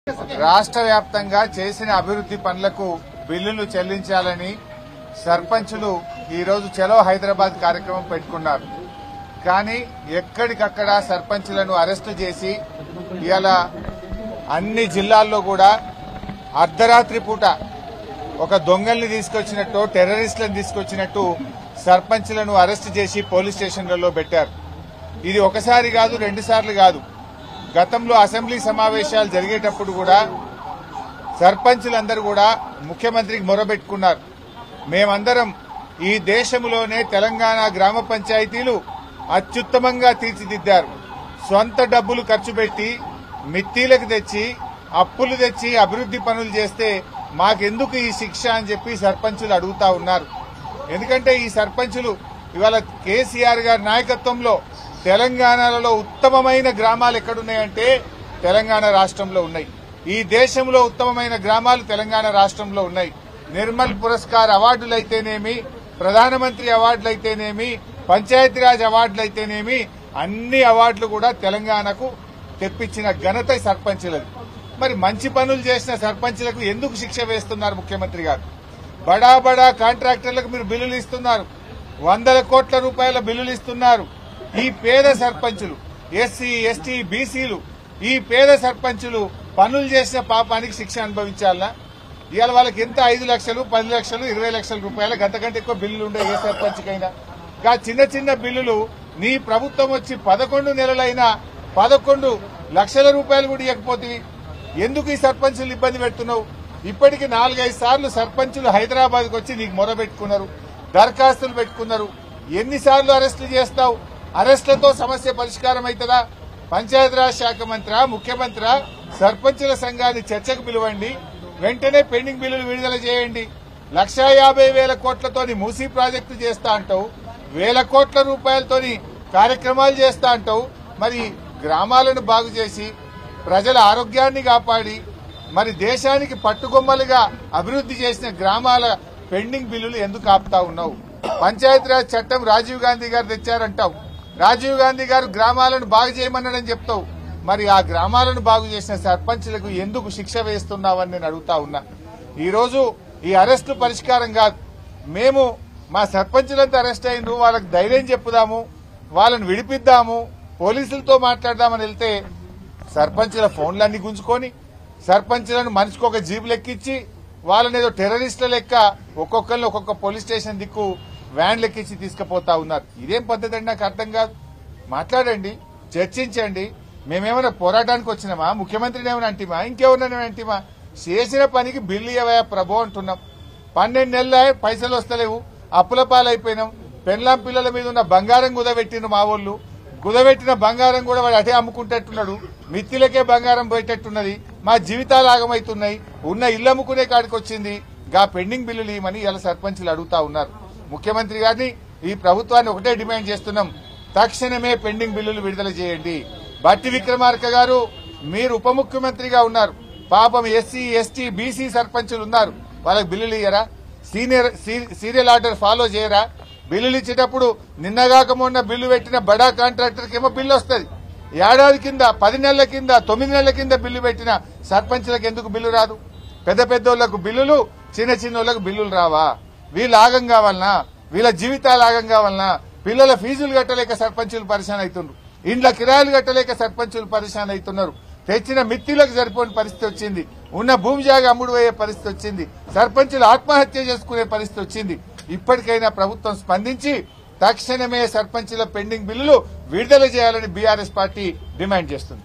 రాష్ట్ర వ్యాప్తంగా చేసిన అభివృద్ది పనులకు బిల్లులు చెల్లించాలని సర్పంచులు ఈ రోజు చలో హైదరాబాద్ కార్యక్రమం పెట్టుకున్నారు కానీ ఎక్కడికక్కడ సర్పంచులను అరెస్టు చేసి ఇవాళ అన్ని జిల్లాల్లో కూడా అర్ధరాత్రి పూట ఒక దొంగల్ని తీసుకొచ్చినట్టు టెర్రరిస్టులను తీసుకొచ్చినట్టు సర్పంచ్లను అరెస్ట్ చేసి పోలీస్ స్టేషన్లలో పెట్టారు ఇది ఒకసారి కాదు రెండు సార్లు కాదు గతంలో అసెంబ్లీ సమావేశాలు జరిగేటప్పుడు కూడా సర్పంచులందరూ కూడా ముఖ్యమంత్రికి మొరబెట్టుకున్నారు మేమందరం ఈ దేశంలోనే తెలంగాణ గ్రామ పంచాయతీలు అత్యుత్తమంగా తీర్చిదిద్దారు సొంత డబ్బులు ఖర్చు పెట్టి మిత్తీలకు తెచ్చి అప్పులు తెచ్చి అభివృద్ది పనులు చేస్తే మాకెందుకు ఈ శిక్ష అని చెప్పి సర్పంచులు అడుగుతా ఉన్నారు ఎందుకంటే ఈ సర్పంచులు ఇవాళ కేసీఆర్ గారి నాయకత్వంలో తెలంగాణలో ఉత్తమమైన గ్రామాలు ఎక్కడున్నాయంటే తెలంగాణ రాష్ట్రంలో ఉన్నాయి ఈ దేశంలో ఉత్తమమైన గ్రామాలు తెలంగాణ రాష్ట్రంలో ఉన్నాయి నిర్మల్ పురస్కార్ అవార్డులైతేనేమి ప్రధానమంత్రి అవార్డులైతేనేమి పంచాయతీరాజ్ అవార్డులైతేనేమి అన్ని అవార్డులు కూడా తెలంగాణకు తెప్పించిన ఘనత ఈ సర్పంచులది మరి మంచి పనులు చేసిన సర్పంచులకు ఎందుకు శిక్ష వేస్తున్నారు ముఖ్యమంత్రి గారు బడా బడా కాంట్రాక్టర్లకు మీరు బిల్లులు ఇస్తున్నారు వందల కోట్ల రూపాయల బిల్లులు ఇస్తున్నారు ఈ పేద సర్పంచులు ఎస్సీ ఎస్టీ బీసీలు ఈ పేద సర్పంచులు పనులు చేసిన పాపానికి శిక్ష అనుభవించాలనా ఇవాళ వాళ్ళకి ఎంత ఐదు లక్షలు పది లక్షలు ఇరవై లక్షల రూపాయలు గంతకంటే ఎక్కువ బిల్లులు ఉండే ఏ సర్పంచ్కైనా గా చిన్న చిన్న బిల్లులు నీ ప్రభుత్వం వచ్చి పదకొండు నెలలైనా పదకొండు లక్షల రూపాయలు కూడా ఇవ్వకపోతే ఎందుకు ఈ సర్పంచులు ఇబ్బంది పెడుతున్నావు ఇప్పటికి నాలుగైదు సార్లు సర్పంచులు హైదరాబాద్కి వచ్చి నీకు మొరబెట్టుకున్నారు దరఖాస్తులు పెట్టుకున్నారు ఎన్నిసార్లు అరెస్టులు చేస్తావు అరెస్టులతో సమస్య పరిష్కారం అవుతుందా పంచాయతీరాజ్ శాఖ మంత్రి ముఖ్యమంత్రి సర్పంచుల సంఘాన్ని చర్చకు పిలవండి వెంటనే పెండింగ్ బిల్లులు విడుదల చేయండి లక్షా యాభై వేల కోట్లతోని మూసీ ప్రాజెక్టు చేస్తా అంటావు వేల కోట్ల రూపాయలతోని కార్యక్రమాలు చేస్తా అంటావు మరి గ్రామాలను బాగు చేసి ప్రజల ఆరోగ్యాన్ని కాపాడి మరి దేశానికి పట్టుకొమ్మలుగా అభివృద్ధి చేసిన గ్రామాల పెండింగ్ బిల్లులు ఎందుకు ఆపుతా ఉన్నావు పంచాయతీరాజ్ చట్టం రాజీవ్ గాంధీ గారు తెచ్చారంటావు రాజీవ్ గాంధీ గారు గ్రామాలను బాగు చేయమన్నాడని చెప్తావు మరి ఆ గ్రామాలను బాగు చేసిన సర్పంచులకు ఎందుకు శిక్ష వేస్తున్నావని నేను అడుగుతా ఉన్నా ఈ రోజు ఈ అరెస్టు పరిష్కారం కాదు మేము మా సర్పంచులంతా అరెస్ట్ అయిండ్రు వాళ్ళకి ధైర్యం చెప్పుదాము వాళ్ళని విడిపిద్దాము పోలీసులతో మాట్లాడదామని వెళ్తే సర్పంచుల ఫోన్లన్నీ గుంజుకొని సర్పంచులను మనిషికి ఒక జీబు లెక్కించి వాళ్ళని ఏదో టెర్రరిస్టుల లెక్క ఒక్కొక్కరిని ఒక్కొక్క పోలీస్ స్టేషన్ దిక్కు వ్యాన్ లెక్కించి తీసుకుపోతా ఉన్నారు ఇదేం పద్ధతి అండి నాకు అర్థం కాదు మాట్లాడండి చర్చించండి మేమేమైనా పోరాటానికి వచ్చినామా ముఖ్యమంత్రిని ఏమైనా అంటిమా ఇంకెవరినైనా అంటిమా చేసిన పనికి బిల్లు ఇవ్వయా ప్రభు అంటున్నాం పన్నెండు నెలల పైసలు వస్తలేవు అప్పుల పాలైపోయినాం పెన్లాం పిల్లల మీద ఉన్న బంగారం కుదబెట్టిన మా వాళ్ళు కుదబెట్టిన బంగారం కూడా వాడు అటే అమ్ముకుంటట్టున్నాడు మిత్తిలకే బంగారం పోయేటట్టున్నది మా జీవితాలు ఆగమవుతున్నాయి ఉన్న ఇల్లు అమ్ముకునే కాడికి వచ్చింది గా పెండింగ్ బిల్లులు ఇవ్వమని ఇలా సర్పంచులు అడుగుతా ఉన్నారు ముఖ్యమంత్రి గారిని ఈ ప్రభుత్వాన్ని ఒకటే డిమాండ్ చేస్తున్నాం తక్షణమే పెండింగ్ బిల్లులు విడుదల చేయండి బట్టి విక్రమార్క గారు మీరు ఉప ముఖ్యమంత్రిగా ఉన్నారు పాపం ఎస్సీ ఎస్టీ బీసీ సర్పంచులు ఉన్నారు వాళ్ళకి బిల్లులు ఇయ్యరా సీనియర్ సీ- సీరియల్ ఆర్డర్ ఫాలో చేయరా బిల్లులు ఇచ్చేటప్పుడు నిన్నగాక మొన్న బిల్లు పెట్టిన బడా కాంట్రాక్టర్కి ఏమో బిల్లు వస్తుంది ఏడాది కింద పది నెలల కింద తొమ్మిది నెలల కింద బిల్లు పెట్టిన సర్పంచులకు ఎందుకు బిల్లు రాదు పెద్ద పెద్దోళ్లకు బిల్లులు చిన్న చిన్నోళ్లకు బిల్లులు రావా వీళ్ళు ఆగం కావాలనా వీళ్ళ జీవితాలు ఆగం కావాలనా పిల్లల ఫీజులు కట్టలేక సర్పంచులు పరిశాన్ అవుతుండ్రు ఇండ్ల కిరాయిలు కట్టలేక సర్పంచులు పరిశాన్ అవుతున్నారు తెచ్చిన మిత్తిలకు సరిపోని పరిస్థితి వచ్చింది ఉన్న భూమి జాగా అమ్ముడు పోయే పరిస్థితి వచ్చింది సర్పంచులు ఆత్మహత్య చేసుకునే పరిస్థితి వచ్చింది ఇప్పటికైనా ప్రభుత్వం స్పందించి తక్షణమే సర్పంచుల పెండింగ్ బిల్లులు విడుదల చేయాలని బీఆర్ఎస్ పార్టీ డిమాండ్ చేస్తుంది